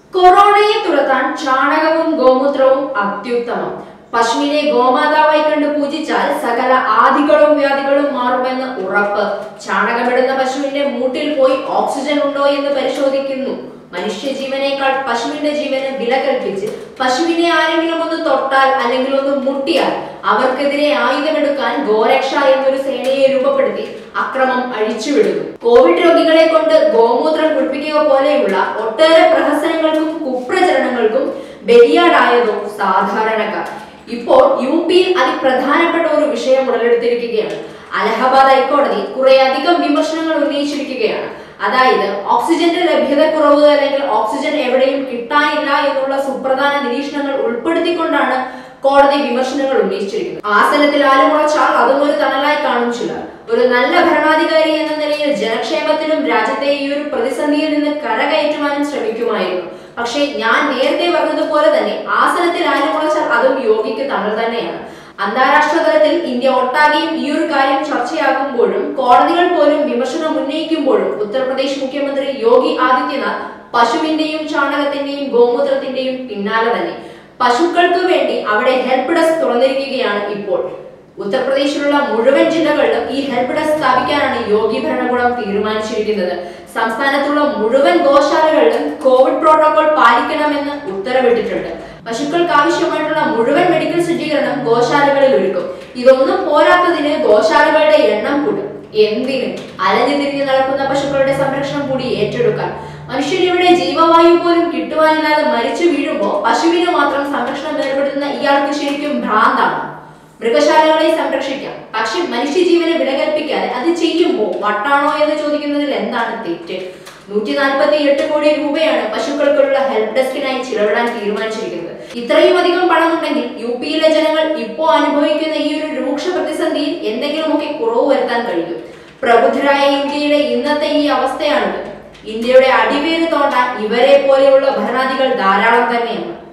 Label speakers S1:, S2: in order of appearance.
S1: കൊറോണയെ തുരത്താൻ ചാണകവും ഗോമൂത്രവും അത്യുത്തമം പശുവിനെ ഗോമാതാവായി കണ്ട് പൂജിച്ചാൽ സകല ആദികളും വ്യാധികളും മാറുമെന്ന് ഉറപ്പ് ചാണകമിടുന്ന പശുവിന്റെ മൂട്ടിൽ പോയി ഓക്സിജൻ ഉണ്ടോ എന്ന് പരിശോധിക്കുന്നു മനുഷ്യജീവനേക്കാൾ പശുവിന്റെ ജീവന് വില കൽപ്പിച്ച് പശുവിനെ ആരെങ്കിലും ഒന്ന് തൊട്ടാൽ അല്ലെങ്കിൽ ഒന്ന് മുട്ടിയാൽ അവർക്കെതിരെ ആയുധമെടുക്കാൻ ഗോരക്ഷ എന്നൊരു സേനയെ രൂപപ്പെടുത്തി അക്രമം അഴിച്ചുവിടുന്നു കോവിഡ് രോഗികളെ കൊണ്ട് ഗോമൂത്രം കുടിപ്പിക്കുക പോലെയുള്ള ഒട്ടേറെ പ്രഹസനങ്ങൾക്കും കുപ്രചരണങ്ങൾക്കും ബലിയാടായതോ സാധാരണക്കാർ ഇപ്പോൾ യു പിയിൽ അതിപ്രധാനപ്പെട്ട ഒരു വിഷയം ഉടലെടുത്തിരിക്കുകയാണ് അലഹബാദ് ഹൈക്കോടതി കുറെ അധികം വിമർശനങ്ങൾ ഉന്നയിച്ചിരിക്കുകയാണ് അതായത് ഓക്സിജന്റെ ലഭ്യതക്കുറവ് അല്ലെങ്കിൽ ഓക്സിജൻ എവിടെയും കിട്ടാനില്ല എന്നുള്ള സുപ്രധാന നിരീക്ഷണങ്ങൾ ഉൾപ്പെടുത്തിക്കൊണ്ടാണ് കോടതി വിമർശനങ്ങൾ ഉന്നയിച്ചിരിക്കുന്നത് ആസനത്തിൽ ആലുമുളച്ചാൽ അതും ഒരു തണലായി കാണും ചിലർ ഒരു നല്ല ഭരണാധികാരി എന്ന നിലയിൽ ജനക്ഷേമത്തിനും രാജ്യത്തെ ഈ ഒരു പ്രതിസന്ധിയിൽ നിന്ന് കരകയറ്റുവാനും ശ്രമിക്കുമായിരുന്നു പക്ഷേ ഞാൻ നേരത്തെ പറഞ്ഞതുപോലെ തന്നെ ആസനത്തിൽ ആലുമുളച്ചാൽ അതും യോഗിക്ക് തണൽ തന്നെയാണ് അന്താരാഷ്ട്ര തലത്തിൽ ഇന്ത്യ ഒട്ടാകെയും ഈ ഒരു കാര്യം ചർച്ചയാക്കുമ്പോഴും കോടതികൾ പോലും വിമർശനം ഉന്നയിക്കുമ്പോഴും ഉത്തർപ്രദേശ് മുഖ്യമന്ത്രി യോഗി ആദിത്യനാഥ് പശുവിന്റെയും ചാണകത്തിന്റെയും ഗോമൂത്രത്തിന്റെയും പിന്നാലെ തന്നെ പശുക്കൾക്ക് വേണ്ടി അവിടെ ഹെൽപ്പ് ഡെസ്ക് തുറന്നിരിക്കുകയാണ് ഇപ്പോൾ ഉത്തർപ്രദേശിലുള്ള മുഴുവൻ ജില്ലകളിലും ഈ ഹെൽപ്പ് ഡെസ്ക് സ്ഥാപിക്കാനാണ് യോഗി ഭരണകൂടം തീരുമാനിച്ചിരിക്കുന്നത് സംസ്ഥാനത്തുള്ള മുഴുവൻ ഗോശാലകളിലും കോവിഡ് പ്രോട്ടോകോൾ പാലിക്കണമെന്ന് ഉത്തരവിട്ടിട്ടുണ്ട് പശുക്കൾക്ക് ആവശ്യമായിട്ടുള്ള മുഴുവൻ മെഡിക്കൽ സജ്ജീകരണം ഗോശാലകളിൽ ഒരുക്കും ഇതൊന്നും പോരാത്തതിന് ഗോശാലകളുടെ എണ്ണം കൂടും എന്തിന് അലഞ്ഞു തിരിഞ്ഞ് നടക്കുന്ന പശുക്കളുടെ സംരക്ഷണം കൂടി ഏറ്റെടുക്കാൻ മനുഷ്യരിവിടെ ജീവവായു പോലും കിട്ടുവാനില്ലാതെ മരിച്ചു വീഴുമ്പോൾ പശുവിന് മാത്രം സംരക്ഷണം ഏർപ്പെടുത്തുന്ന ഇയാൾക്ക് ശരിക്കും ഭ്രാന്താണ് മൃഗശാലകളെ സംരക്ഷിക്കാം പക്ഷെ മനുഷ്യജീവനെ വില കൽപ്പിക്കാതെ അത് ചെയ്യുമ്പോൾ വട്ടാണോ എന്ന് ചോദിക്കുന്നതിൽ എന്താണ് തെറ്റ് നൂറ്റി നാൽപ്പത്തി എട്ട് കോടി രൂപയാണ് പശുക്കൾക്കുള്ള ഹെൽപ്പ് ഡെസ്കിനായി ചിലവിടാൻ തീരുമാനിച്ചിരിക്കുന്നത് ഇത്രയും അധികം പണമുണ്ടെങ്കിൽ യു പിയിലെ ജനങ്ങൾ ഇപ്പോൾ അനുഭവിക്കുന്ന ഈ ഒരു രൂക്ഷ പ്രതിസന്ധിയിൽ എന്തെങ്കിലുമൊക്കെ കുറവ് വരുത്താൻ കഴിയും പ്രബുദ്ധരായ ഇന്ത്യയുടെ ഇന്നത്തെ ഈ അവസ്ഥയാണിത് ഇന്ത്യയുടെ അടിവേര് തോണ്ടാൻ ഇവരെ പോലെയുള്ള ഭരണാധികൾ ധാരാളം തന്നെയാണ്